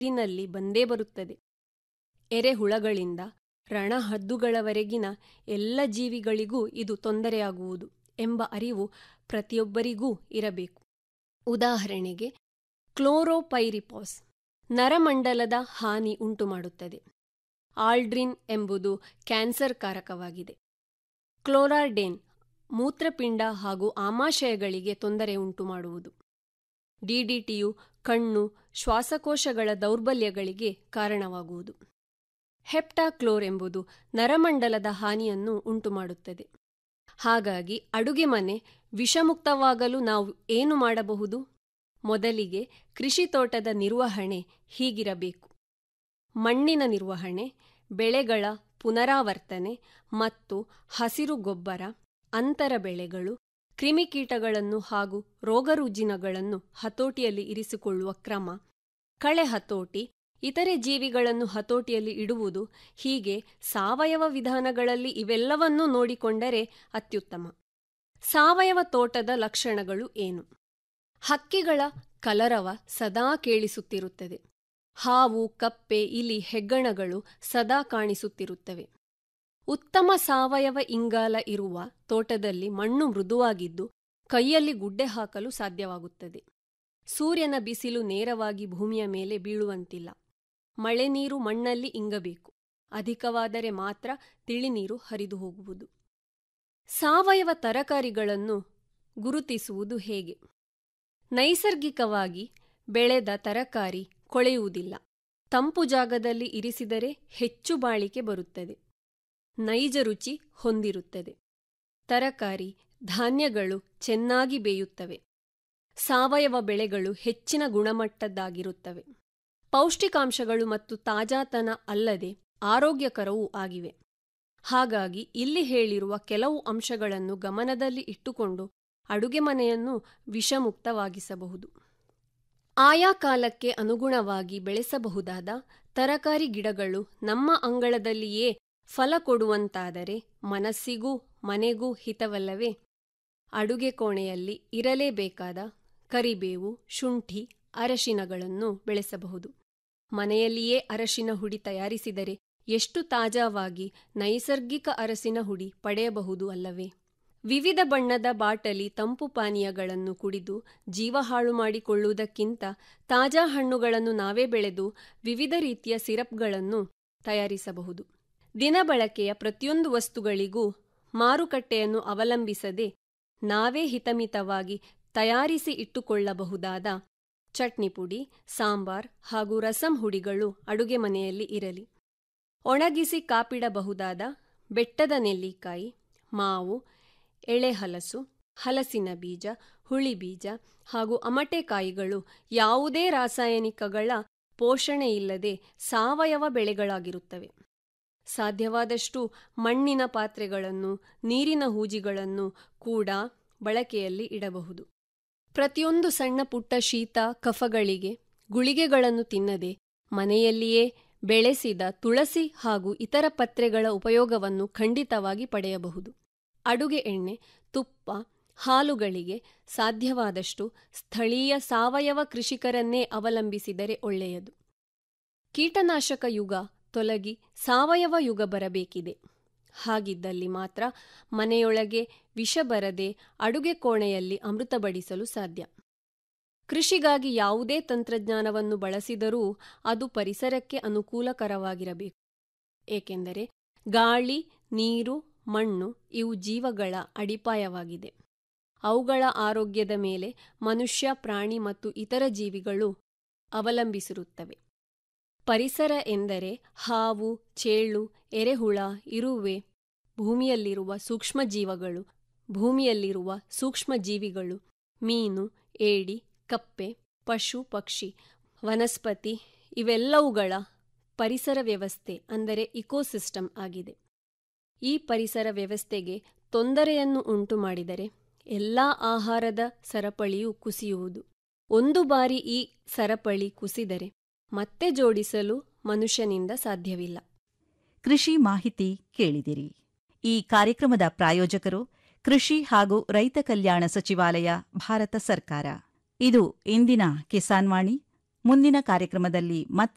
ನೀರಿನಲ್ಲಿ ಬಂದೇ ಬರುತ್ತದೆ ಎರೆಹುಳಗಳಿಂದ ರಣಹದ್ದುಗಳವರೆಗಿನ ಎಲ್ಲ ಜೀವಿಗಳಿಗೂ ಇದು ತೊಂದರೆಯಾಗುವುದು ಎಂಬ ಅರಿವು ಪ್ರತಿಯೊಬ್ಬರಿಗೂ ಇರಬೇಕು ಉದಾಹರಣೆಗೆ ಕ್ಲೋರೋಪೈರಿಪಾಸ್ ನರಮಂಡಲದ ಹಾನಿ ಉಂಟುಮಾಡುತ್ತದೆ ಆಲ್ಡ್ರಿನ್ ಎಂಬುದು ಕ್ಯಾನ್ಸರ್ ಕಾರಕವಾಗಿದೆ ಕ್ಲೋರಾರ್ಡೇನ್ ಮೂತ್ರಪಿಂಡ ಹಾಗೂ ಆಮಾಶಯಗಳಿಗೆ ತೊಂದರೆ ಉಂಟುಮಾಡುವುದು ಡಿಡಿಟಿಯು ಕಣ್ಣು ಶ್ವಾಸಕೋಶಗಳ ದೌರ್ಬಲ್ಯಗಳಿಗೆ ಕಾರಣವಾಗುವುದು ಹೆಪ್ಟಾಕ್ಲೋರ್ ಎಂಬುದು ನರಮಂಡಲದ ಹಾನಿಯನ್ನು ಉಂಟುಮಾಡುತ್ತದೆ ಹಾಗಾಗಿ ಅಡುಗೆ ಮನೆ ವಿಷಮುಕ್ತವಾಗಲು ನಾವು ಏನು ಮಾಡಬಹುದು ಮೊದಲಿಗೆ ಕೃಷಿ ತೋಟದ ನಿರ್ವಹಣೆ ಹೀಗಿರಬೇಕು ಮಣ್ಣಿನ ನಿರ್ವಹಣೆ ಬೆಳೆಗಳ ಪುನರಾವರ್ತನೆ ಮತ್ತು ಹಸಿರು ಗೊಬ್ಬರ ಅಂತರ ಬೆಳೆಗಳು ಕ್ರಿಮಿಕೀಟಗಳನ್ನು ಹಾಗೂ ರೋಗರುಜಿನಗಳನ್ನು ಹತೋಟಿಯಲ್ಲಿ ಇರಿಸಿಕೊಳ್ಳುವ ಕ್ರಮ ಕಳೆ ಹತೋಟಿ ಇತರೆ ಜೀವಿಗಳನ್ನು ಹತೋಟಿಯಲ್ಲಿ ಇಡುವುದು ಹೀಗೆ ಸಾವಯವ ವಿಧಾನಗಳಲ್ಲಿ ಇವೆಲ್ಲವನ್ನೂ ನೋಡಿಕೊಂಡರೆ ಅತ್ಯುತ್ತಮ ಸಾವಯವ ತೋಟದ ಲಕ್ಷಣಗಳು ಏನು ಹಕ್ಕಿಗಳ ಕಲರವ ಸದಾ ಕೇಳಿಸುತ್ತಿರುತ್ತದೆ ಹಾವು ಕಪ್ಪೆ ಇಲಿ ಹೆಗ್ಗಣಗಳು ಸದಾ ಕಾಣಿಸುತ್ತಿರುತ್ತವೆ ಉತ್ತಮ ಸಾವಯವ ಇಂಗಾಲ ಇರುವ ತೋಟದಲ್ಲಿ ಮಣ್ಣು ಮೃದುವಾಗಿದ್ದು ಕೈಯಲ್ಲಿ ಗುಡ್ಡೆ ಹಾಕಲು ಸಾಧ್ಯವಾಗುತ್ತದೆ ಸೂರ್ಯನ ಬಿಸಿಲು ನೇರವಾಗಿ ಭೂಮಿಯ ಮೇಲೆ ಬೀಳುವಂತಿಲ್ಲ ಮಳೆ ನೀರು ಮಣ್ಣಲ್ಲಿ ಇಂಗಬೇಕು ಅಧಿಕವಾದರೆ ಮಾತ್ರ ತಿಳಿನೀರು ಹರಿದು ಹೋಗುವುದು ಸಾವಯವ ತರಕಾರಿಗಳನ್ನು ಗುರುತಿಸುವುದು ಹೇಗೆ ನೈಸರ್ಗಿಕವಾಗಿ ಬೆಳೆದ ತರಕಾರಿ ಕೊಳೆಯುವುದಿಲ್ಲ ತಂಪು ಜಾಗದಲ್ಲಿ ಇರಿಸಿದರೆ ಹೆಚ್ಚು ಬಾಳಿಕೆ ಬರುತ್ತದೆ ನೈಜ ರುಚಿ ಹೊಂದಿರುತ್ತದೆ ತರಕಾರಿ ಧಾನ್ಯಗಳು ಚೆನ್ನಾಗಿ ಬೇಯುತ್ತವೆ ಸಾವಯವ ಬೆಳೆಗಳು ಹೆಚ್ಚಿನ ಗುಣಮಟ್ಟದ್ದಾಗಿರುತ್ತವೆ ಪೌಷ್ಟಿಕಾಂಶಗಳು ಮತ್ತು ತಾಜಾತನ ಅಲ್ಲದೆ ಆರೋಗ್ಯಕರವೂ ಆಗಿವೆ ಹಾಗಾಗಿ ಇಲ್ಲಿ ಹೇಳಿರುವ ಕೆಲವು ಅಂಶಗಳನ್ನು ಗಮನದಲ್ಲಿ ಇಟ್ಟುಕೊಂಡು ಅಡುಗೆ ಮನೆಯನ್ನು ವಿಷಮುಕ್ತವಾಗಿಸಬಹುದು ಆಯಾ ಕಾಲಕ್ಕೆ ಅನುಗುಣವಾಗಿ ಬೆಳೆಸಬಹುದಾದ ತರಕಾರಿ ಗಿಡಗಳು ನಮ್ಮ ಅಂಗಳದಲ್ಲಿಯೇ ಫಲ ಕೊಡುವಂತಾದರೆ ಮನಸ್ಸಿಗೂ ಮನೆಗೂ ಹಿತವಲ್ಲವೇ ಅಡುಗೆ ಕೋಣೆಯಲ್ಲಿ ಇರಲೇಬೇಕಾದ ಕರಿಬೇವು ಶುಂಠಿ ಅರಶಿನಗಳನ್ನು ಬೆಳೆಸಬಹುದು ಮನೆಯಲ್ಲಿಯೇ ಅರಶಿನ ಹುಡಿ ತಯಾರಿಸಿದರೆ ಎಷ್ಟು ತಾಜಾವಾಗಿ ನೈಸರ್ಗಿಕ ಅರಸಿನ ಹುಡಿ ಪಡೆಯಬಹುದು ಅಲ್ಲವೇ ವಿವಿಧ ಬಣ್ಣದ ಬಾಟಲಿ ತಂಪು ಪಾನೀಯಗಳನ್ನು ಕುಡಿದು ಜೀವ ಹಾಳು ಮಾಡಿಕೊಳ್ಳುವುದಕ್ಕಿಂತ ತಾಜಾ ಹಣ್ಣುಗಳನ್ನು ನಾವೇ ಬೆಳೆದು ವಿವಿಧ ರೀತಿಯ ಸಿರಪ್ಗಳನ್ನು ತಯಾರಿಸಬಹುದು ದಿನಬಳಕೆಯ ಪ್ರತಿಯೊಂದು ವಸ್ತುಗಳಿಗೂ ಮಾರುಕಟ್ಟೆಯನ್ನು ಅವಲಂಬಿಸದೆ ನಾವೇ ಹಿತಮಿತವಾಗಿ ತಯಾರಿಸಿ ಇಟ್ಟುಕೊಳ್ಳಬಹುದಾದ ಚಟ್ನಿ ಪುಡಿ ಸಾಂಬಾರ್ ಹಾಗೂ ರಸಂ ಹುಡಿಗಳು ಅಡುಗೆ ಮನೆಯಲ್ಲಿ ಇರಲಿ ಒಣಗಿಸಿ ಕಾಪಿಡಬಹುದಾದ ಬೆಟ್ಟದ ನೆಲ್ಲಿಕಾಯಿ ಮಾವು ಎಳೆಹಲಸು ಹಲಸಿನ ಬೀಜ ಹುಳಿ ಬೀಜ ಹಾಗೂ ಅಮಟೆಕಾಯಿಗಳು ಯಾವುದೇ ರಾಸಾಯನಿಕಗಳ ಪೋಷಣೆಯಿಲ್ಲದೆ ಸಾವಯವ ಬೆಳೆಗಳಾಗಿರುತ್ತವೆ ಸಾಧ್ಯವಾದಷ್ಟು ಮಣ್ಣಿನ ಪಾತ್ರೆಗಳನ್ನು ನೀರಿನ ಹೂಜಿಗಳನ್ನು ಕೂಡ ಬಳಕೆಯಲ್ಲಿ ಇಡಬಹುದು ಪ್ರತಿಯೊಂದು ಸಣ್ಣ ಪುಟ್ಟ ಶೀತ ಕಫಗಳಿಗೆ ಗುಳಿಗೆಗಳನ್ನು ತಿನ್ನದೆ ಮನೆಯಲ್ಲಿಯೇ ಬೆಳೆಸಿದ ತುಳಸಿ ಹಾಗೂ ಇತರ ಪತ್ರೆಗಳ ಉಪಯೋಗವನ್ನು ಖಂಡಿತವಾಗಿ ಪಡೆಯಬಹುದು ಅಡುಗೆ ಎಣ್ಣೆ ತುಪ್ಪ ಹಾಲುಗಳಿಗೆ ಸಾಧ್ಯವಾದಷ್ಟು ಸ್ಥಳೀಯ ಸಾವಯವ ಕೃಷಿಕರನ್ನೇ ಅವಲಂಬಿಸಿದರೆ ಒಳ್ಳೆಯದು ಕೀಟನಾಶಕ ಯುಗ ತೊಲಗಿ ಸಾವಯವ ಯುಗ ಬರಬೇಕಿದೆ ಹಾಗಿದ್ದಲ್ಲಿ ಮಾತ್ರ ಮನೆಯೊಳಗೆ ವಿಷ ಬರದೆ ಅಡುಗೆ ಕೋಣೆಯಲ್ಲಿ ಅಮೃತ ಬಡಿಸಲು ಸಾಧ್ಯ ಕೃಷಿಗಾಗಿ ಯಾವುದೇ ತಂತ್ರಜ್ಞಾನವನ್ನು ಬಳಸಿದರೂ ಅದು ಪರಿಸರಕ್ಕೆ ಅನುಕೂಲಕರವಾಗಿರಬೇಕು ಏಕೆಂದರೆ ಗಾಳಿ ನೀರು ಮಣ್ಣು ಇವು ಜೀವಗಳ ಅಡಿಪಾಯವಾಗಿದೆ ಅವುಗಳ ಆರೋಗ್ಯದ ಮೇಲೆ ಮನುಷ್ಯ ಪ್ರಾಣಿ ಮತ್ತು ಇತರ ಜೀವಿಗಳು ಅವಲಂಬಿಸಿರುತ್ತವೆ ಪರಿಸರ ಎಂದರೆ ಹಾವು ಚೇಳು ಎರೆಹುಳ ಇರುವೆ ಭೂಮಿಯಲ್ಲಿರುವ ಸೂಕ್ಷ್ಮ ಜೀವಗಳು ಭೂಮಿಯಲ್ಲಿರುವ ಸೂಕ್ಷ್ಮ ಜೀವಿಗಳು ಮೀನು ಏಡಿ ಕಪ್ಪೆ ಪಶು ಪಕ್ಷಿ ವನಸ್ಪತಿ ಇವೆಲ್ಲವುಗಳ ಪರಿಸರ ವ್ಯವಸ್ಥೆ ಅಂದರೆ ಇಕೋಸಿಸ್ಟಮ್ ಆಗಿದೆ ಈ ಪರಿಸರ ವ್ಯವಸ್ಥೆಗೆ ತೊಂದರೆಯನ್ನು ಉಂಟು ಮಾಡಿದರೆ ಎಲ್ಲ ಆಹಾರದ ಸರಪಳಿಯು ಕುಸಿಯುವುದು ಒಂದು ಬಾರಿ ಈ ಸರಪಳಿ ಕುಸಿದರೆ ಮತ್ತೆ ಜೋಡಿಸಲು ಮನುಷ್ಯನಿಂದ ಸಾಧ್ಯವಿಲ್ಲ ಕೃಷಿ ಮಾಹಿತಿ ಕೇಳಿದಿರಿ ಈ ಕಾರ್ಯಕ್ರಮದ ಪ್ರಾಯೋಜಕರು ಕೃಷಿ ಹಾಗೂ ರೈತ ಕಲ್ಯಾಣ ಸಚಿವಾಲಯ ಭಾರತ ಸರ್ಕಾರ ಇದು ಇಂದಿನ ಕಿಸಾನ್ವಾಣಿ ಮುಂದಿನ ಕಾರ್ಯಕ್ರಮದಲ್ಲಿ ಮತ್ತೆ